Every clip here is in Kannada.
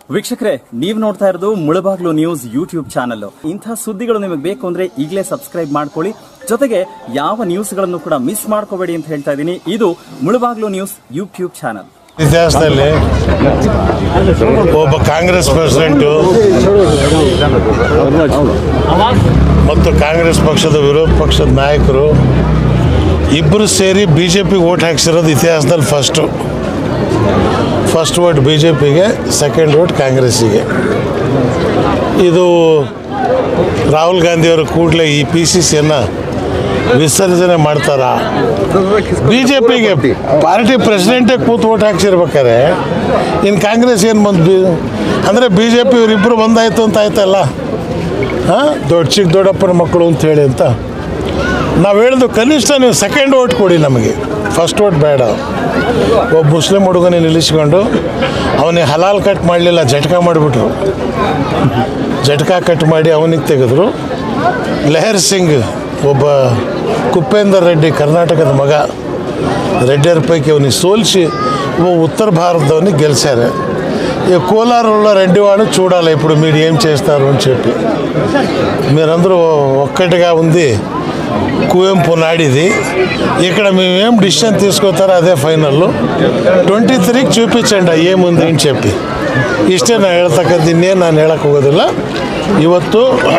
ವೀಕ್ಷಕರೇ ನೀವು ನೋಡ್ತಾ ಇರೋದು ಮುಳಬಾಗ್ಲು ನ್ಯೂಸ್ ಯೂಟ್ಯೂಬ್ ಚಾನಲ್ ಇಂಥ ಸುದ್ದಿಗಳು ನಿಮಗೆ ಬೇಕು ಅಂದ್ರೆ ಈಗಲೇ ಸಬ್ಸ್ಕ್ರೈಬ್ ಮಾಡ್ಕೊಳ್ಳಿ ಜೊತೆಗೆ ಯಾವ ನ್ಯೂಸ್ಗಳನ್ನು ಕೂಡ ಮಿಸ್ ಮಾಡ್ಕೋಬೇಡಿ ಅಂತ ಹೇಳ್ತಾ ಇದ್ದೀನಿ ಇದು ಮುಳಬಾಗ್ಲು ನ್ಯೂಸ್ ಯೂಟ್ಯೂಬ್ ಚಾನಲ್ ಇತಿಹಾಸದಲ್ಲಿ ಒಬ್ಬ ಕಾಂಗ್ರೆಸ್ ಪ್ರೆಸಿಡೆಂಟು ಮತ್ತು ಕಾಂಗ್ರೆಸ್ ಪಕ್ಷದ ವಿರೋಧ ಪಕ್ಷದ ನಾಯಕರು ಇಬ್ಬರು ಸೇರಿ ಬಿ ಜೆ ಪಿಗೆ ಓಟ್ ಹಾಕ್ಸಿರೋದು ಇತಿಹಾಸದಲ್ಲಿ first first vote B J ಪಿಗೆ ಸೆಕೆಂಡ್ ವೋಟ್ ಕಾಂಗ್ರೆಸ್ಸಿಗೆ ಇದು ರಾಹುಲ್ ಗಾಂಧಿಯವರು ಕೂಡಲೇ ಈ ಪಿ ಸಿ ಸಿಯನ್ನು ವಿಸರ್ಜನೆ ಮಾಡ್ತಾರಾ ಬಿ ಜೆ ಪಿಗೆ ಪಾರ್ಟಿ ಪ್ರೆಸಿಡೆಂಟೇ ಕೂತು ಓಟ್ ಹಾಕ್ಸಿರ್ಬೇಕಾರೆ ಇನ್ನು ಕಾಂಗ್ರೆಸ್ ಏನು ಬಂದು ಬಿ ಅಂದರೆ ಬಿ ಜೆ ಪಿ ಇವರಿಬ್ಬರು ಬಂದಾಯ್ತು ಅಂತ ಆಯ್ತಲ್ಲ ಹಾಂ ದೊಡ್ಡ ಚಿಕ್ಕ ದೊಡ್ಡಪ್ಪನ ಮಕ್ಕಳು ಅಂತ ಹೇಳಿ ಅಂತ ನಾವು ಹೇಳಿದ್ದು ಕನಿಷ್ಠ ನೀವು ಸೆಕೆಂಡ್ ಓಟ್ ಕೊಡಿ ನಮಗೆ ಫಸ್ಟ್ ಓಟ್ ಬೇಡ ಒಬ್ಬ ಮುಸ್ಲಿಂ ಹುಡುಗನೇ ನಿಲ್ಲಿಸ್ಕೊಂಡು ಅವನಿಗೆ ಹಲಾಲ್ ಕಟ್ ಮಾಡಲಿಲ್ಲ ಜಟ್ಕಾ ಮಾಡಿಬಿಟ್ರು ಜಟ್ಕಾ ಕಟ್ ಮಾಡಿ ಅವನಿಗೆ ತೆಗೆದ್ರು ಲೆಹರ್ ಸಿಂಗ್ ಒಬ್ಬ ಕುಪೇಂದರ್ ರೆಡ್ಡಿ ಕರ್ನಾಟಕದ ಮಗ రెడ్డియర్ పైకి అవని సోల్చి ఓ ఉత్తర భారతవని గెలిచారు ఇక కోలారంలో రెడ్డి వాళ్ళు చూడాలి ఇప్పుడు మీరు ఏం చేస్తారు అని చెప్పి మీరందరూ ఒక్కటిగా ఉంది కువెంపు నాడిది ఇక్కడ మేమేం డిసిషన్ తీసుకోతారో అదే ఫైనల్ ಟ್ವೆಂಟಿ ತ್ರೀಗೆ చూపించండి ಏಮುಂದು ಅಂತ చెప్పి ಇಷ್ಟೇ ನಾನು ಹೇಳ್ತಕ್ಕಂಥ ಇನ್ನೇನು ನಾನು ಹೇಳಕ್ಕೆ ಹೋಗೋದಿಲ್ಲ ಇವತ್ತು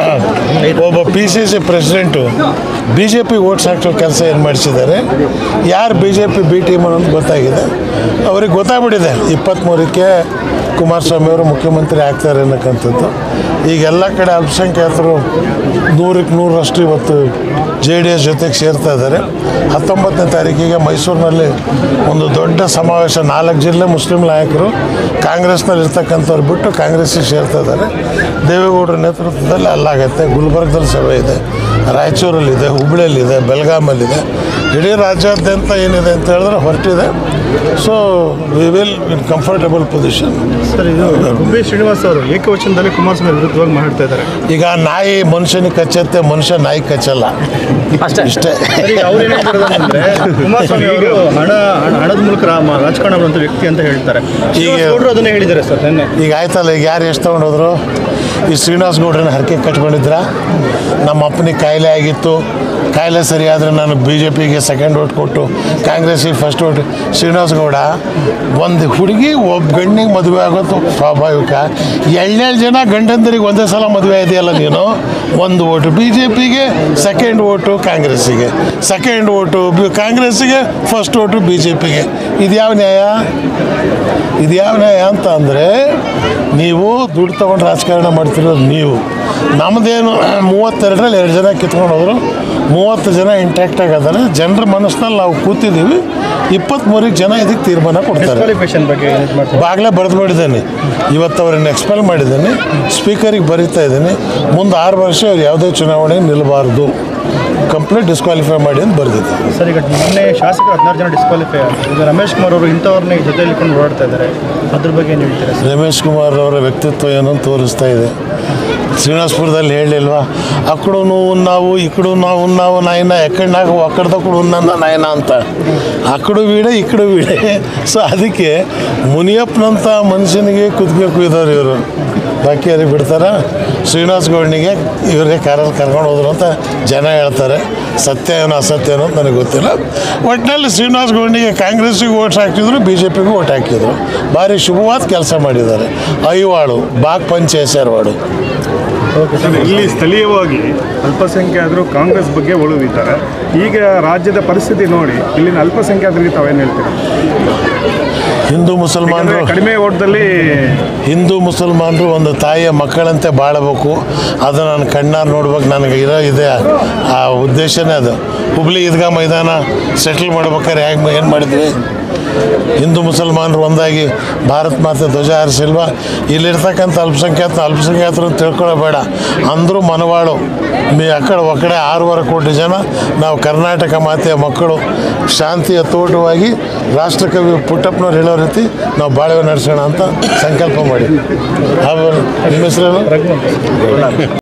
ಒಬ್ಬ P C C president B J P votes ಹಾಕೋ ಕೆಲಸ ಏನು ಮಾಡಿಸಿದ್ದಾರೆ ಯಾರು B J P B team ಅನ್ನೋದು ಗೊತ್ತಾಗಿದೆ ಅವ್ರಿಗೆ ಗೊತ್ತಾಗ್ಬಿಟ್ಟಿದೆ ಇಪ್ಪತ್ತ್ಮೂರಕ್ಕೆ ಕುಮಾರಸ್ವಾಮಿ ಅವರು ಮುಖ್ಯಮಂತ್ರಿ ಆಗ್ತಾರೆ ಅನ್ನಕ್ಕಂಥದ್ದು ಈಗ ಎಲ್ಲ ಕಡೆ ಅಲ್ಪಸಂಖ್ಯಾತರು ನೂರಕ್ಕೆ ನೂರರಷ್ಟು ಇವತ್ತು ಜೆ ಡಿ ಎಸ್ ಜೊತೆಗೆ ಸೇರ್ತಾ ಇದ್ದಾರೆ ಹತ್ತೊಂಬತ್ತನೇ ತಾರೀಕಿಗೆ ಮೈಸೂರಿನಲ್ಲಿ ಒಂದು ದೊಡ್ಡ ಸಮಾವೇಶ ನಾಲ್ಕು ಜಿಲ್ಲೆ ಮುಸ್ಲಿಂ ನಾಯಕರು ಕಾಂಗ್ರೆಸ್ನಲ್ಲಿ ಇರ್ತಕ್ಕಂಥವ್ರು ಬಿಟ್ಟು ಕಾಂಗ್ರೆಸ್ಸಿಗೆ ಸೇರ್ತಾ ಇದ್ದಾರೆ ದೇವೇಗೌಡರ ನೇತೃತ್ವದಲ್ಲಿ ಅಲ್ಲಾಗತ್ತೆ ಗುಲ್ಬರ್ಗದಲ್ಲಿ ಸಭೆ ಇದೆ ರಾಯಚೂರಲ್ಲಿದೆ ಹುಬ್ಬಳ್ಳಿಯಲ್ಲಿದೆ ಬೆಳಗಾಮಲ್ಲಿದೆ ಇಡೀ ರಾಜ್ಯಾದ್ಯಂತ ಏನಿದೆ ಅಂತ ಹೇಳಿದ್ರೆ ಹೊರಟಿದೆ so we will in comfortable position sir ಇದು ಗುಬ್ಬಿ ಶ್ರೀನಿವಾಸ್ ಅವರು ಏಕವಚನದಲ್ಲಿ ಕುಮಾರಸ್ವಾಮಿ ವಿರುದ್ಧವಾಗಿ ಮಾತಾಡ್ತಾ ಇದ್ದಾರೆ ಈಗ ನಾಯಿ ಮನುಷ್ಯನಿಗೆ ಕಚ್ಚತ್ತೆ ಮನುಷ್ಯ ನಾಯಿ ಕಚ್ಚಲ್ಲ ಇಷ್ಟೇ ಸರ್ ಈಗ ಅವ್ರು ಏನ್ ಹೇಳ್ತಿರೋದು ಅಂದ್ರೆ ಕುಮಾರಸ್ವಾಮಿ ಅವರು ಹಣ ಹಣ- ಹಣದ ಮೂಲಕ ರಾ- ರಾಜಕಾರಣ ಮಾಡುವಂತ ವ್ಯಕ್ತಿ ಅಂತ ಹೇಳ್ತಾರೆ ಶ್ರೀನಿವಾಸ್ ಗೌಡ್ರು ಅದನ್ನೇ ಹೇಳಿದ್ದಾರೆ ಸರ್ ನಿನ್ನೆ ಈಗ ಆಯ್ತಲ್ಲ ಈಗ ಯಾರು ಎಷ್ಟು ತೊಗೊಂಡೋದ್ರು ಈ ಶ್ರೀನಿವಾಸ್ ಗೌಡ್ರನ್ನ ಹರಕೆ ಕಟ್ಕೊಂಡಿದ್ರ ನಮ್ಮ ಅಪ್ಪನಿಗೆ ಕಾಯಿಲೆ ಆಗಿತ್ತು ಕಾಯಿಲೆ ಸರಿ ಆದರೆ ನಾನು ಬಿ ಜೆ ಪಿಗೆ ಸೆಕೆಂಡ್ ಓಟ್ ಕೊಟ್ಟು ಕಾಂಗ್ರೆಸ್ಸಿಗೆ ಫಸ್ಟ್ ಓಟ್ ಶ್ರೀನಿವಾಸ್ ಗೌಡ ಒಂದು ಹುಡುಗಿ ಒಬ್ಬ ಗಂಡಿಗೆ ಮದುವೆ ಆಗೋದು ಸ್ವಾಭಾವಿಕ ಎಳ್ಳೇಳು ಜನ ಗಂಡಂದರಿಗೆ ಒಂದೇ ಸಲ ಮದುವೆ ಇದೆಯಲ್ಲ ನೀನು ಒಂದು ಓಟು ಬಿ ಜೆ ಪಿಗೆ ಸೆಕೆಂಡ್ ಓಟು ಕಾಂಗ್ರೆಸ್ಸಿಗೆ ಸೆಕೆಂಡ್ ಓಟು ಬಿ ಕಾಂಗ್ರೆಸ್ಸಿಗೆ ಫಸ್ಟ್ ಓಟು ಬಿ ಜೆ ಪಿಗೆ ಇದು ಯಾವ ನ್ಯಾಯ ಇದು ಯಾವ ನ್ಯಾಯ ಅಂತ ಅಂದರೆ ನೀವು ದುಡ್ಡು ತೊಗೊಂಡು ರಾಜಕಾರಣ ಮಾಡ್ತಿರೋದು ನೀವು ನಮ್ಮದೇನು ಮೂವತ್ತೆರಡರಲ್ಲಿ ಎರಡು ಜನ ಕಿತ್ಕೊಂಡು ಹೋದ್ರು ಮೂವತ್ತು ಜನ ಇಂಟ್ಯಾಕ್ಟ್ ಆಗಿದ್ದಾರೆ ಜನರ ಮನಸ್ಸಿನಲ್ಲಿ ನಾವು ಕೂತಿದ್ದೀವಿ ಇಪ್ಪತ್ತ್ಮೂರಿಗೆ ಜನ ಇದಕ್ಕೆ ತೀರ್ಮಾನ ಕೊಡ್ತಾರೆ ಡಿಸ್ಕ್ವಾಲಿಫಿಕೇಶನ್ ಬಗ್ಗೆ ಏನ್ ಮಾಡ್ತಾರೆ ಬಾಗಲೇ ಬರೆದು ಮಾಡಿದ್ದೇನೆ ಇವತ್ತು ಅವ್ರನ್ನ ಎಕ್ಸ್ಪೆಲ್ ಮಾಡಿದ್ದೀನಿ ಸ್ಪೀಕರಿಗೆ ಬರೀತಾ ಇದ್ದೀನಿ ಮುಂದೆ ಆರು ವರ್ಷ ಅವ್ರು ಯಾವುದೇ ಚುನಾವಣೆ ನಿಲ್ಲಬಾರ್ದು ಕಂಪ್ಲೀಟ್ ಡಿಸ್ಕ್ವಾಲಿಫೈ ಮಾಡಿ ಅಂತ ಬರೆದಿದ್ದೆ ಸರ್ ಈಗ ಮೊನ್ನೆ ಶಾಸಕರು ಹದಿನಾರು ಜನ ಡಿಸ್ಕ್ವಾಲಿಫೈ ಈಗ ರಮೇಶ್ ಕುಮಾರ್ ಅವರು ಇಂಥವ್ರನ್ನ ಜೊತೆಲಿ ಇಟ್ಕೊಂಡು ಓಡಾಡ್ತಾ ಇದ್ದಾರೆ ಅದ್ರ ಬಗ್ಗೆ ಏನು ಹೇಳ್ತೀರಾ ಸರ್ ರಮೇಶ್ ಕುಮಾರ್ ಅವರ ವ್ಯಕ್ತಿತ್ವ ಏನು ಅಂತ ತೋರಿಸ್ತಾ ಇದೆ ಶ್ರೀನಿವಾಸಪುರದಲ್ಲಿ ಹೇಳಿಲ್ವಾ ಅಕ್ಕಡು ನಾವು ಇಕ್ಕಡು ನಾವು ನಾವು ನಾಯಿನ ಎಕ್ಕಡೆ ನಾವು ಅಕ್ಕಡ್ದಕ್ಕಡು ಉನ್ನ ನಾಯಿನ ಅಂತ ಅಕ್ಕಡು ವೀಡೆ ಇಕ್ಕಡು ವೀಡೆ ಸೊ ಅದಕ್ಕೆ ಮುನಿಯಪ್ಪನಂಥ ಮನುಷ್ಯನಿಗೆ ಕುದ್ಕೆ ಕುಯ್ದವ್ರು ಇವರು ಬಾಕಿ ಯಾರಿಗೆ ಬಿಡ್ತಾರ ಶ್ರೀನಿವಾಸ್ ಗೌಡ್ನಿಗೆ ಇವ್ರಿಗೆ ಕಾರಲ್ಲಿ ಕರ್ಕೊಂಡು ಹೋದ್ರು ಅಂತ ಜನ ಹೇಳ್ತಾರೆ ಸತ್ಯ ಏನೋ ಅಸತ್ಯ ಏನೋ ಅಂತ ನನಗೆ ಗೊತ್ತಿಲ್ಲ ಒಟ್ಟಿನಲ್ಲಿ ಶ್ರೀನಿವಾಸ್ ಗೌಡ್ನಿಗೆ ಕಾಂಗ್ರೆಸ್ಸಿಗೆ ಓಟ್ ಹಾಕಿದ್ರು ಬಿ ಜೆ ಪಿಗೂ ಓಟ್ ಹಾಕಿದ್ರು ಭಾರಿ ಶುಭವಾದ ಕೆಲಸ ಮಾಡಿದ್ದಾರೆ ಐವಾಳು ಬಾಗ್ ಪಂಚೇಶ್ವರವಾಡು ಇಲ್ಲಿ ಸ್ಥಳೀಯವಾಗಿ ಅಲ್ಪಸಂಖ್ಯಾತರು ಕಾಂಗ್ರೆಸ್ ಬಗ್ಗೆ ಒಲವಿದ್ದಾರೆ ಈಗ ರಾಜ್ಯದ ಪರಿಸ್ಥಿತಿ ನೋಡಿ ಇಲ್ಲಿನ ಅಲ್ಪಸಂಖ್ಯಾತರಿಗೆ ತಾವೇನು ಹೇಳ್ತೀರಾ ಹಿಂದೂ ಮುಸಲ್ಮಾನರು ಯಾಕಂದ್ರೆ ಕಡಿಮೆ ಓಟದಲ್ಲಿ ಹಿಂದೂ ಮುಸಲ್ಮಾನರು ಒಂದು ತಾಯಿಯ ಮಕ್ಕಳಂತೆ ಬಾಳಬೇಕು ಅದು ನಾನು ಕಣ್ಣಾರು ನೋಡ್ಬೇಕು ನನಗೆ ಇರೋ ಇದೆ ಆ ಉದ್ದೇಶನೇ ಅದು ಹುಬ್ಳಿ ಈದ್ಗಾ ಮೈದಾನ ಸೆಟ್ಲ್ ಮಾಡ್ಬೇಕಾದ್ರೆ ಹೇಗೆ ಏನು ಮಾಡಿದ್ವಿ ಹಿಂದೂ ಮುಸಲ್ಮಾನರು ಒಂದಾಗಿ ಭಾರತ್ ಮಾತೆ ಧ್ವಜ ಹಾರಿಸಿಲ್ವಾ ಇಲ್ಲಿರ್ತಕ್ಕಂಥ ಅಲ್ಪಸಂಖ್ಯಾತ ಅಲ್ಪಸಂಖ್ಯಾತರು ತಿಳ್ಕೊಳ್ಳಬೇಡ ಅಂದರೂ ಮನವಾಳು ಮೀ ಅಕ್ಕಡೆ ಒಕ್ಕಡೆ ಆರೂವರೆ ಕೋಟಿ ಜನ ನಾವು ಕರ್ನಾಟಕ ಮಾತೆಯ ಮಕ್ಕಳು ಶಾಂತಿಯ ತೋಟವಾಗಿ ರಾಷ್ಟ್ರಕವಿ ಪುಟ್ಟಪ್ಪನವ್ರು ಹೇಳೋ ರೀತಿ ನಾವು ಬಾಳ್ವೆ ನಡೆಸೋಣ ಅಂತ ಸಂಕಲ್ಪ ಮಾಡಿ ಹಾಗೂ ನಿಮ್ಮ ಹೆಸರೇನು